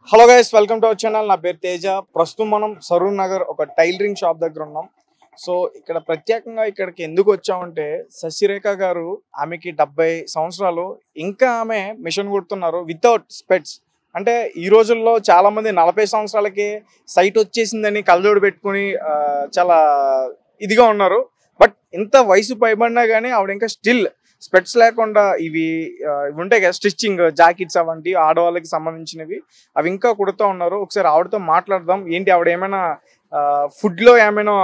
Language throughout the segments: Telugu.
Hello guys welcome to our channel నా పేరు తేజ ప్రస్తుతం మనం సరూర్ నగర్ ఒక టైలరింగ్ షాప్ దగ్గర ఉన్నాం సో ఇక్కడ ప్రత్యేకంగా ఇక్కడికి ఎందుకు వచ్చామంటే శశిరేఖ గారు ఆమెకి డెబ్బై సంవత్సరాలు ఇంకా ఆమె మిషన్ కుడుతున్నారు వితౌట్ స్పెట్స్ అంటే ఈ రోజుల్లో చాలా మంది నలభై సంవత్సరాలకి సైట్ వచ్చేసిందని కళ్ళజోడు పెట్టుకుని ఆ, చాలా ఇదిగా ఉన్నారు బట్ ఇంత వయసు పైబడినా కానీ ఆవిడ ఇంకా స్టిల్ స్పెట్స్ లేకుండా ఇవి ఆ, ఇవి ఉంటాయి కదా స్టిచ్చింగ్ జాకెట్స్ అవంటి ఆడవాళ్ళకి సంబంధించినవి అవి ఇంకా కుడుతూ ఉన్నారు ఒకసారి ఆవిడతో మాట్లాడదాం ఏంటి ఆవిడ ఏమైనా ఫుడ్ లో ఏమైనా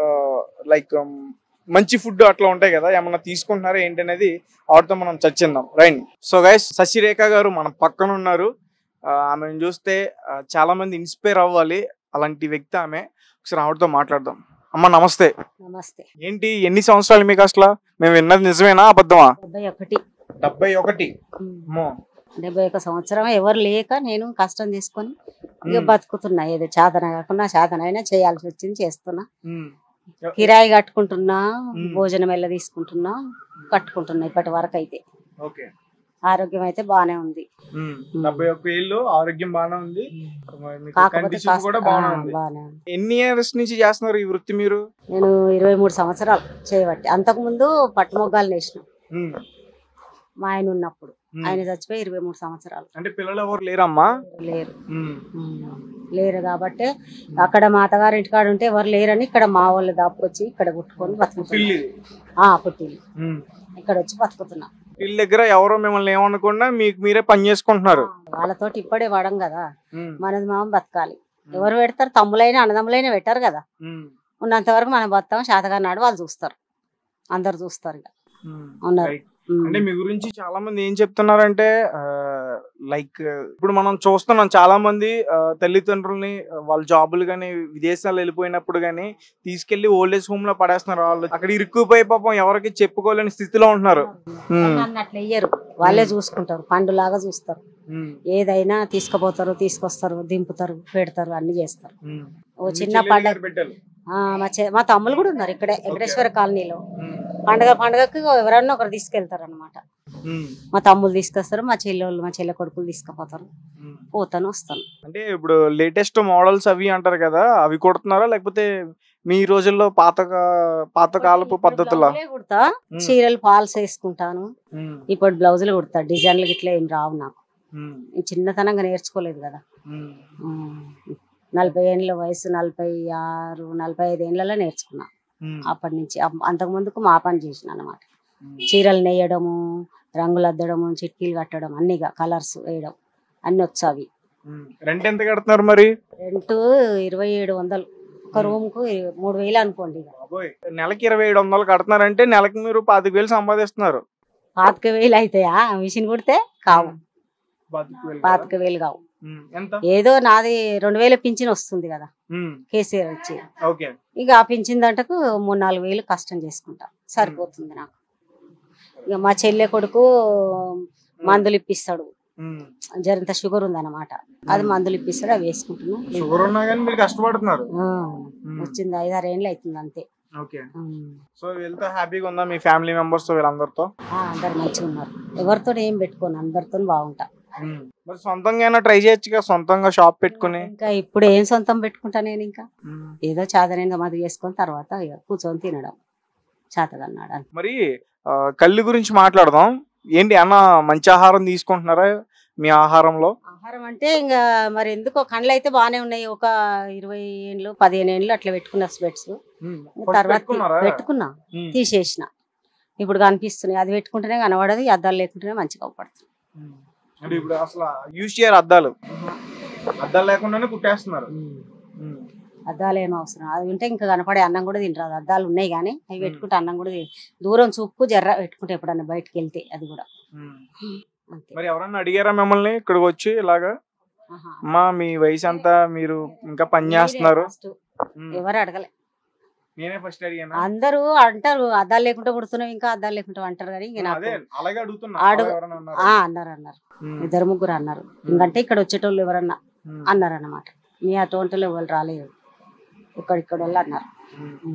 లైక్ మంచి ఫుడ్ అట్లా ఉంటాయి కదా ఏమైనా తీసుకుంటున్నారా ఏంటి అనేది ఆవిడతో మనం చర్చిందాం right so guys Shashirekha garu మన పక్కన ఉన్నారు ఆ, ఆమెను చూస్తే ఆ, చాలా మంది ఇన్స్పైర్ అవ్వాలి అలాంటి వ్యక్తి ఆమె ఒకసారి ఆవిడతో మాట్లాడదాం అమ్మ నమస్తే నమస్తే ఏంటి ఎన్ని సంవత్సరాలు మీకు అసలు మేము విన్నది నిజమేనా అబద్ధమా డెబ్బై ఒకటి డెబ్బై ఒకటి ఉమ్. అమ్మో. డెబ్బై ఒక సంవత్సరం ఎవరు లేక నేను కష్టం తీసుకొని ఇక ఉమ్. బతుకుతున్నా ఏదో చాదన కాకుండా చాదన అయినా చేయాల్సి వచ్చింది చేస్తున్నా ఉమ్. కిరాయి కట్టుకుంటున్నా ఉమ్. భోజనం వెళ్ళ తీసుకుంటున్నా కట్టుకుంటున్నా ఇప్పటి వరకు అయితే ఓకే ఆరోగ్యం అయితే బాగానే ఉంది ఉమ్. డెబ్బై ఒక్క ఏళ్ళు ఆరోగ్యం బాగానే ఉంది మరి మీకు కాకపోతే కండిషన్ కాస్త- కూడా ఆ, బాగానే ఉంది బాగానే ఉంది ఎన్ని ఇయర్స్ నుంచి చేస్తున్నారు ఈ వృత్తి మీరు నేను ఇరవై మూడు సంవత్సరాలు చేయబట్టి అంతకుముందు పట్టుమొగ్గాలు నేసిన ఉమ్. మా ఆయన ఉన్నప్పుడు ఉమ్. ఆయన చచ్చిపోయి ఇరవై మూడు సంవత్సరాలు అంటే పిల్లలు ఎవరు లేరమ్మా లేరు ఉమ్. ఉమ్. లేరు కాబట్టి అక్కడ మా అత్తగారి ఇంటికాడ ఉంటే ఎవరు లేరని ఇక్కడ మా వాళ్ళు దాపుకొచ్చి ఇక్కడ కుట్టుకొని బతుకుతున్నా పిల్లి ఆ పుట్టిల్లు ఉమ్. ఇక్కడ వచ్చి బతుకుతున్నా పిల్లి దగ్గర ఎవరో మిమ్మల్ని ఏమనుకున్నా మీకు మీరే పని చేసుకుంటున్నారు వాళ్ళతోటి ఇప్పుడే పడం కదా ఉమ్. మనది మనం బతకాలి ఎవరు పెడతారు తమ్ములైనా అన్నదమ్ములైనా పెట్టారు కదా ఉమ్. ఉన్నంత వరకు మనం బతాం శాతగా నాడు వాళ్ళు చూస్తారు అందరు చూస్తారు ఇక ఉమ్. ఉన్నారు Right. ఉమ్. అంటే మీ గురించి చాలా మంది ఏం చెప్తున్నారంటే లైక్ ఇప్పుడు మనం చూస్తున్నాం చాలా మంది ఆ, తల్లిదండ్రుల్ని ఆ, వాళ్ళ జాబులు కానీ విదేశాలు వెళ్ళిపోయినప్పుడు కానీ తీసుకెళ్లి ఓల్డ్ ఏజ్ హోమ్ లో పడేస్తున్నారు వాళ్ళు అక్కడ ఇరుక్కుపోయి పాపం ఎవరికి చెప్పుకోలేని స్థితిలో ఉంటున్నారు ఉమ్. నన్ను అట్లా ఇయ్యరు వాళ్ళే చూసుకుంటారు పండులాగా చూస్తారు ఉమ్. ఏదైనా తీసుకుపోతారు తీసుకొస్తారు దింపుతారు పెడతారు అన్ని చేస్తారు ఉమ్. ఓ మీ చిన్న చెల్లెలు పండగ గారు బిడ్డలు. ఆ, మా చె- మా తమ్ముళ్ళు కూడా ఉన్నారు ఇక్కడే వెంకటేశ్వర కాలనీలో ఉమ్. పండగ పండగకు ఎవరన్నా ఒకరు తీసుకెళ్తారు అనమాట ఉమ్. మా తమ్ముళ్ళు తీసుకొస్తారు మా చెల్లెళ్ళు మా చెల్లె కొడుకులు తీసుకుపోతారు ఉమ్. పోతాను వస్తాను అంటే ఇప్పుడు లేటెస్ట్ మోడల్స్ అవి అంటారు కదా అవి కుడుతున్నారా లేకపోతే మీ రోజుల్లో పాత పాతకాలపు ఇప్పుడు పద్ధతుల బ్లౌజులే కుడతా చీరలు ఫాల్స్ వేసుకుంటాను ఇప్పుడు బ్లౌజులు కుడతా డిజైన్లు ఇట్లా ఏం రావు నాకు ఈ చిన్నతనంగా నేర్చుకోలేదు కదా ఉమ్. నలభై ఏళ్ళ వయసు నలభై ఆరు నలభై ఐదు ఏళ్ళలో నేర్చుకున్నా అప్పటి నుంచి అప్- అంతకు ముందుకు మా పని చేసిన అనమాట చీరలు నేయడము రంగులు అద్దడము చిట్కీలు కట్టడం అన్నిగా కలర్స్ వేయడం అన్ని వచ్చావి రెంట్ ఎంత కడుతున్నారు మరి రెంట్ ఇరవై ఏడు వందలు ఒక రూమ్ కు మూడు వేలు అనుకోండి ఇక బాబోయ్, నెలకి ఇరవై ఏడు వందలు కడుతున్నారంటే నెలకి మీరు పాతిక వేలు సంపాదిస్తున్నారు పాతిక వేలు అవుతాయా మిషన్ కుడితే కావు పాతిక వేలు కదా? పాతిక వేలు కావు ఉమ్, ఎంత ఏదో నాది రెండు వేల పింఛన్ వస్తుంది కదా ఉమ్, కేసీఆర్ వచ్చి ఓకే ఇక ఆ పింఛన్ దంటకు మూడు నాలుగు వేలు కష్టం చేసుకుంటా సరిపోతుంది నాకు ఇక మా చెల్లె కొడుకు మందులు ఇప్పిస్తాడు ఉమ్, జరంత షుగర్ ఉందన్నమాట అది మందులు ఇప్పిస్తాడు అవి వేసుకుంటున్నా షుగర్ ఉన్నా కానీ మీరు కష్టపడుతున్నారు ఆ, ఉమ్, వచ్చింది ఐదారు ఏళ్ళు అవుతుంది అంతే ఓకే ఉమ్. సో వీళ్ళతో హ్యాపీగా ఉందా మీ ఫ్యామిలీ మెంబర్స్ తో వీళ్ళందరితో ఆ, అందరు మంచిగా ఉన్నారు ఎవరితో ఏం పెట్టుకోను అందరితో బాగుంటా ఉమ్, మరి సొంతంగా అయినా ట్రై చేయొచ్చుగా సొంతంగా షాప్ పెట్టుకుని ఇంకా ఇప్పుడు ఏం సొంతం పెట్టుకుంటా నేను ఇంకా ఉమ్. ఏదో చాదనైనా మది చేసుకొని తర్వాత ఇక కూర్చొని తినడం చాతదన్నాడు అంతే మరి ఆ, కళ్ళు గురించి మాట్లాడదాం ఏంటి అన్న మంచి ఆహారం తీసుకుంటున్నారా మీ ఆహారంలో ఆహారం అంటే ఇంకా మరి ఎందుకో కండ్లు అయితే బాగానే ఉన్నాయి ఒక ఇరవై ఏండ్లు పదిహేను ఏండ్లు అట్లా పెట్టుకున్న స్పెట్స్ First తర్వాత పెట్టుకున్నారా? పెట్టుకున్నా ఉమ్, తీసేసిన ఇప్పుడు కనిపిస్తున్నాయి అది పెట్టుకుంటేనే కనబడదు ఈ అద్దాలు లేకుంటేనే మంచిగా అవపడుతుంది ఉమ్. అంటే ఇప్పుడు అసలు యూజ్ చేయరు అద్దాలు అద్దాలు లేకుండానే కుట్టేస్తున్నారు ఉమ్. అద్దాలు ఏం అవసరం అది ఉంటే ఇంకా కనపడే అన్నం కూడా తింటారు అద్దాలు ఉన్నాయి కానీ అవి పెట్టుకుంటే అన్నం కూడా తిన- దూరం చూపు జర్ర పెట్టుకుంటే ఎప్పుడన్నా బయటకు వెళ్తే అది కూడా ఉమ్. అంతే మరి ఎవరన్నా అడిగారా మిమ్మల్ని ఇక్కడికి వచ్చి ఇలాగా ఆహా. అమ్మా మీ వయసు అంతా మీరు ఇంకా పని చేస్తున్నారు నేనే first. ఉమ్. ఎవరు అడగలే నేనే ఫస్ట్ అడిగాను అందరూ అంటారు అద్దాలు లేకుండా కుడుతున్నావు ఇంకా అద్దాలు లేకుండా అంటారు కానీ ఇంక నాకు అదే అలాగే అడుగుతున్నా అడుగు- అలా ఎవరన్నా అన్నారా? ఆ అన్నారు అన్నారు ఉమ్. ఇద్దరు ముగ్గురు అన్నారు ఇంకంటే ఇక్కడ వచ్చేటోళ్ళు ఎవరన్నా ఉమ్. అన్నారు అన్నమాట మీ అటువంటిలో ఎవరు రాలేదు ఇక్కడిక్కడ వాళ్ళు అన్నారు ఉమ్. ఉమ్.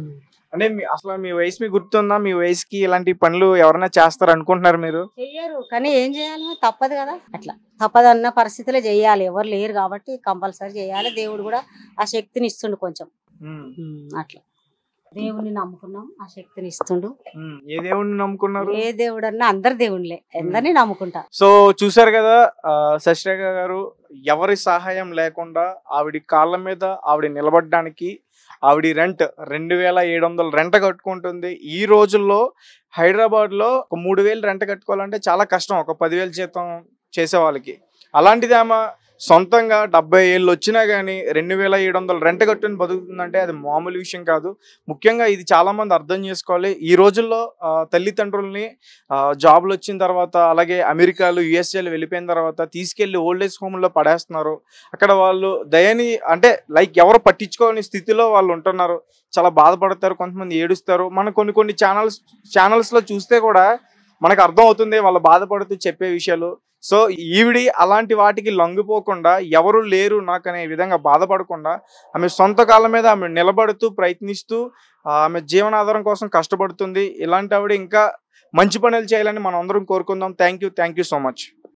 అంటే మీ అసలు మీ వయసు మీకు గుర్తుందా మీ వయసుకి ఇలాంటి పనులు ఎవరైనా చేస్తారు అనుకుంటున్నారు మీరు చెయ్యరు కానీ ఏం చేయాలి మరి? తప్పదు కదా అట్లా తప్పదన్న పరిస్థితిలో చేయాలి ఎవరు లేరు కాబట్టి కంపల్సరీ చేయాలి దేవుడు కూడా ఆ శక్తిని ఇస్తుండు కొంచెం ఉమ్, ఉమ్, అట్లా దేవుణ్ణి నమ్ముకున్నాం ఆ శక్తిని ఇస్తుండు ఉమ్. ఏ దేవుడిని నమ్ముకున్నారు ఏ దేవుడు అన్నా అందరు దేవుళ్ళే అందరినీ నమ్ముకుంటా సో చూసారు కదా ఆ, శశిరేఖ గారు ఎవరి సహాయం లేకుండా ఆవిడ కాళ్ళ మీద ఆవిడ నిలబడడానికి ఆవిడ రెంట్ రెండు వేల ఏడు వందలు రెంట్ కట్టుకుంటుంది ఈ రోజుల్లో హైదరాబాద్ లో ఒక మూడు వేలు రెంట్ కట్టుకోవాలంటే చాలా కష్టం ఒక పదివేలు జీతం చేసే వాళ్ళకి అలాంటిది ఆమె సొంతంగా డెబ్బై ఏళ్ళు వచ్చినా కానీ రెండు వేల ఏడు వందలు రెంట్ కట్టుని బతుకుతుందంటే అది మామూలు విషయం కాదు ముఖ్యంగా ఇది చాలా మంది అర్థం చేసుకోవాలి ఈ రోజుల్లో ఆ, తల్లిదండ్రుల్ని ఆ, జాబ్లు వచ్చిన తర్వాత అలాగే అమెరికాలు యుఎస్ఏలు వెళ్ళిపోయిన తర్వాత తీసుకెళ్లి ఓల్డ్ ఏజ్ హోమ్లో పడేస్తున్నారు అక్కడ వాళ్ళు దయని అంటే లైక్ ఎవరు పట్టించుకోని స్థితిలో వాళ్ళు ఉంటున్నారు చాలా బాధపడతారు కొంతమంది ఏడుస్తారు మన కొన్ని కొన్ని ఛానల్స్ ఛానల్స్లో చూస్తే కూడా మనకు అర్థం అవుతుంది వాళ్ళు బాధపడుతూ చెప్పే విషయాలు సో ఈవిడి అలాంటి వాటికి లొంగిపోకుండా ఎవరు లేరు నాకు అనే విధంగా బాధపడకుండా ఆమె సొంత కాళ్ళ మీద ఆమె నిలబడుతూ ప్రయత్నిస్తూ ఆ, ఆమె జీవనాధారం కోసం కష్టపడుతుంది ఇలాంటి ఆవిడ ఇంకా మంచి పనులు చేయాలని మనం అందరం కోరుకుందాం thank you thank you so much